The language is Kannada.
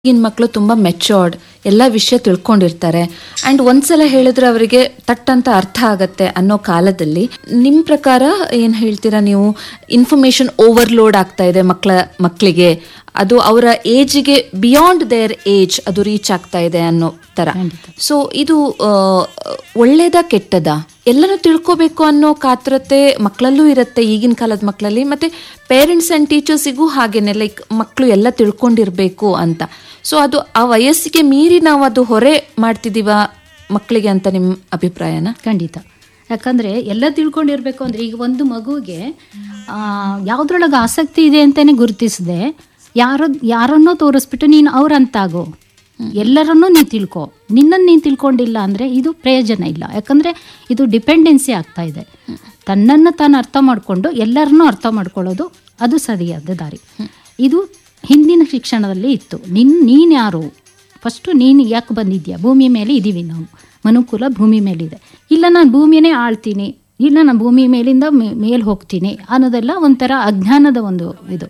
ಈಗಿನ ಮಕ್ಕಳು ತುಂಬಾ ಮೆಚೋರ್ಡ್ ಎಲ್ಲ ವಿಷಯ ತಿಳ್ಕೊಂಡಿರ್ತಾರೆ ಅಂಡ್ ಒಂದ್ಸಲ ಹೇಳಿದ್ರೆ ಅವರಿಗೆ ತಟ್ಟಂತ ಅರ್ಥ ಆಗತ್ತೆ ಅನ್ನೋ ಕಾಲದಲ್ಲಿ ನಿಮ್ ಪ್ರಕಾರ ಏನ್ ಹೇಳ್ತೀರಾ ನೀವು ಇನ್ಫಾರ್ಮೇಶನ್ ಓವರ್ಲೋಡ್ ಆಗ್ತಾ ಇದೆ ಮಕ್ಕಳ ಮಕ್ಕಳಿಗೆ ಅದು ಅವರ ಏಜಿಗೆ ಬಿಯಾಂಡ್ ದೇರ್ ಏಜ್ ಅದು ರೀಚ್ ಆಗ್ತಾ ಇದೆ ಅನ್ನೋ ತರ ಸೊ ಇದು ಆ, ಒಳ್ಳೇದ ಕೆಟ್ಟದ ಎಲ್ಲನೂ ತಿಳ್ಕೋಬೇಕು ಅನ್ನೋ ಕಾತರತೆ ಮಕ್ಕಳಲ್ಲೂ ಇರುತ್ತೆ ಈಗಿನ ಕಾಲದ ಮಕ್ಕಳಲ್ಲಿ ಮತ್ತೆ ಪೇರೆಂಟ್ಸ್ ಅಂಡ್ ಟೀಚರ್ಸಿಗೂ ಹಾಗೇನೆ ಲೈಕ್ ಮಕ್ಕಳು ಎಲ್ಲ ತಿಳ್ಕೊಂಡಿರ್ಬೇಕು ಅಂತ ಸೊ ಅದು ಆ ವಯಸ್ಸಿಗೆ ಮೀರಿ ನಾವು ಅದು ಹೊರೆ ಮಾಡ್ತಿದೀವ ಮಕ್ಕಳಿಗೆ ಅಂತ ನಿಮ್ಮ ಅಭಿಪ್ರಾಯನ ಖಂಡಿತ ಯಾಕಂದರೆ ಎಲ್ಲ ತಿಳ್ಕೊಂಡಿರ್ಬೇಕು ಅಂದರೆ ಈಗ ಒಂದು ಮಗುವಿಗೆ ಯಾವುದ್ರೊಳಗೆ ಆಸಕ್ತಿ ಇದೆ ಅಂತಲೇ ಗುರುತಿಸದೆ ಯಾರೋ ಯಾರನ್ನೋ ತೋರಿಸ್ಬಿಟ್ಟು ನೀನು ಅವ್ರಂತಾಗೋ ಎಲ್ಲರನ್ನೂ ನೀನು ತಿಳ್ಕೊ ನಿನ್ನನ್ನು ನೀನು ತಿಳ್ಕೊಂಡಿಲ್ಲ ಅಂದರೆ ಇದು ಪ್ರಯೋಜನ ಇಲ್ಲ ಯಾಕಂದರೆ ಇದು ಡಿಪೆಂಡೆನ್ಸಿ ಆಗ್ತಾ ಇದೆ ತನ್ನನ್ನು ತಾನು ಅರ್ಥ ಮಾಡಿಕೊಂಡು ಎಲ್ಲರನ್ನೂ ಅರ್ಥ ಮಾಡ್ಕೊಳ್ಳೋದು ಅದು ಸರಿಯಾದ ದಾರಿ ಇದು ಹಿಂದಿನ ಶಿಕ್ಷಣದಲ್ಲಿ ಇತ್ತು ನಿನ್ ನೀನು ಯಾರು ಫಸ್ಟು ನೀನು ಯಾಕೆ ಬಂದಿದ್ಯಾ ಭೂಮಿ ಮೇಲೆ ಇದ್ದೀವಿ ನಾವು ಮನುಕುಲ ಭೂಮಿ ಮೇಲಿದೆ ಇಲ್ಲ ನಾನು ಭೂಮಿಯೇ ಆಳ್ತೀನಿ ಇಲ್ಲ ನಾನು ಭೂಮಿ ಮೇಲಿಂದ ಮೇಲೆ ಹೋಗ್ತೀನಿ ಅನ್ನೋದೆಲ್ಲ ಒಂಥರ ಅಜ್ಞಾನದ ಒಂದು ಇದು